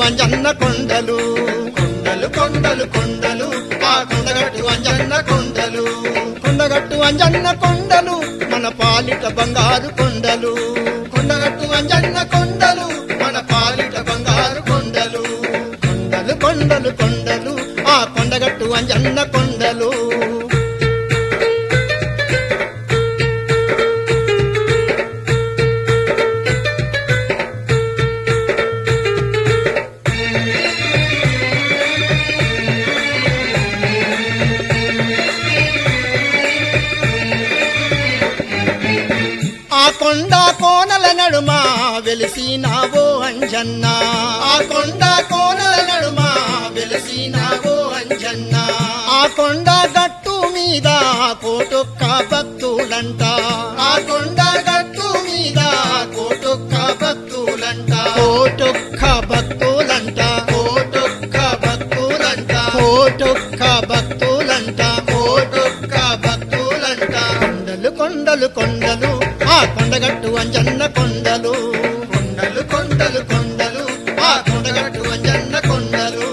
అంజన్న కొండలు కొండలు కొండలు కొండలు ఆ కొండగట్టు అంజన్న కొండలు కొండగట్టు అంజన్న కొండలు మన పాలిట బంగారు కొండలు కొండగట్టు అంజన్న కొండలు మన పాలిట బంగారు కొండలు కొండలు కొండలు కొండలు ఆ కొండగట్టు అంజన్న కొండలు ఆ కొండ కోనల నడుమ వెలిసినావో అంజన్న ఆ కొండ కోనల నడుమ వెలిసినావో అంజన్న ఆ కొండ గట్టు మీద కోటొక్క భక్తులంట ఆ కొండ గట్టు మీద కోటొక్క భక్తులంట కోటొక్క భక్తులంట కోటొక్క భక్తులంట కోటొక్క భక్తులంట కోటొక్క భక్తులంట కొండలు కొండలు కొండలు ఆ కొండగట్టు అంజన్న కొండలు కొండలు కొండలు కొండలు ఆ కొండగట్టు అంజన్న కొండలు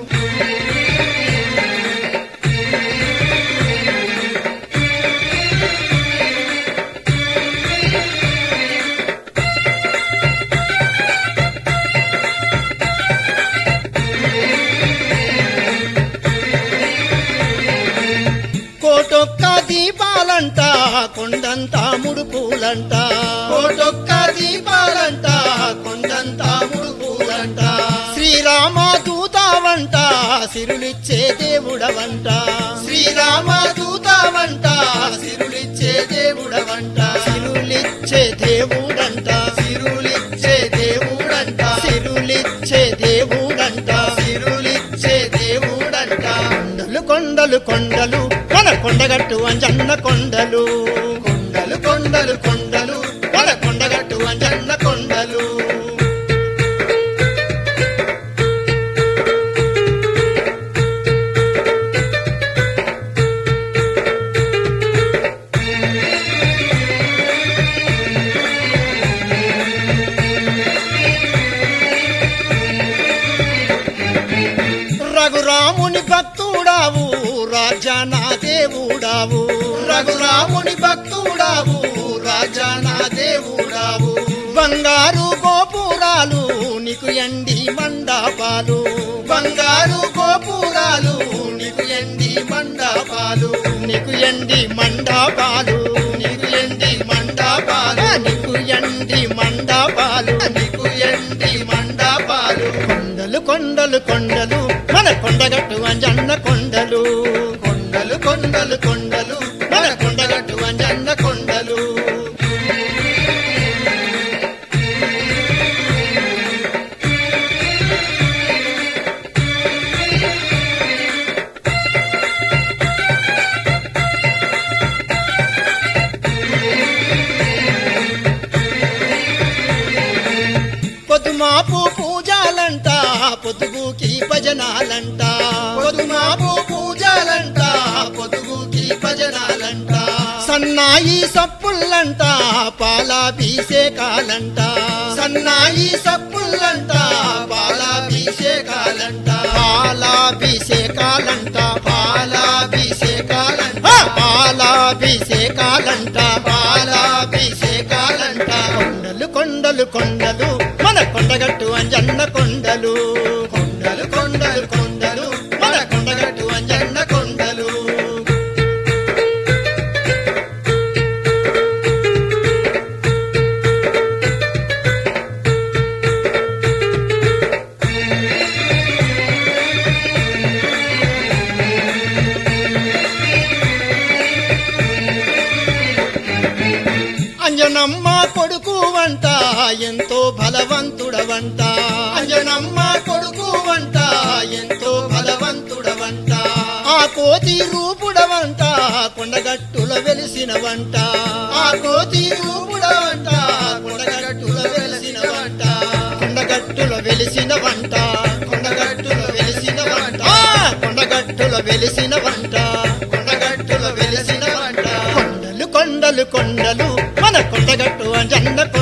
కోటొక్క దీపాలంట కొండంత ముడుపులంట కోటొక్క దీపాలంట కొండంత ముడుపులంట శ్రీరామ దూతావంట సిరులిచ్చే దేవుడవంట శ్రీరామ దూతావంట సిరులిచ్చే దేవుడవంట సిరులిచ్చే దేవుడంట సిరులిచ్చే దేవుడంట సిరులిచ్చే దేవుడంట సిరులిచ్చే దేవుడంట కొండలు కొండలు కొండలు మన కొండగట్టు అంజన్న కొండలు కొండలు కొండలు కొండలు మన కొండగట్టు అంజన్న కొండలు రఘురాముని భక్తుడావు రాజానా దేవుడావు రఘురాముని భక్తుడావు రాజానా దేవుడావు బంగారు గోపురాలు నీకు ఎండి మండపాలు బంగారు గోపురాలు నీకు ఎండి మండపాలు నీకు ఎండి మండపాలు నీకు ఎండి మండపాలు నీకు ఎండి మండపాలు నీకు ఎండి మండపాలు కొండలు కొండలు కొండలు మన కొండగట్టు అంజన్న కొండలు కొండలు కొండలు కొండలు మన కొండగట్టు అంజన్న కొండలు పొద్దుమాపు పూజాలంట పొద్దుగుకి భజనాలంట పొద్దుమాపు పూజాలంట పొద్దుగుకి భజనాలంట సన్నాయి సప్పుల్లంట పాలాభిషేకాలంట సన్నాయి సప్పుల్లంట పాలాభిషేకాలంట పాలాభిషేకాలంట పాలాభిషేకాలంట పాలాభిషేకాలంట పాలాభిషేకాలంట కొండలు కొండలు కొండలు మన కొండగట్టు అంజన్న కొండలు కొండలు కొండలు కొండలు మన కొండగట్టు అంజన్న కొండలు అంజనమ్మ కొడుకు వంట ఎంతో బలవంతుడవంట అంజనమ్మ కొడుకు వంట ఎంతో బలవంతుడవంట ఆ కోతి రూపుడవంట కొండగట్టుల వెలిసిన వంట ఆ కోతి రూపుడవంట కొండగట్టుల వెలిసిన వంట కొండగట్టుల వెలిసిన వంట కొండగట్టుల వెలిసిన వంట ఆ, కొండగట్టుల వెలిసిన వంట కొండగట్టుల వెలిసిన వంట కొండలు కొండలు కొండలు మన కొండగట్టు అంజన్న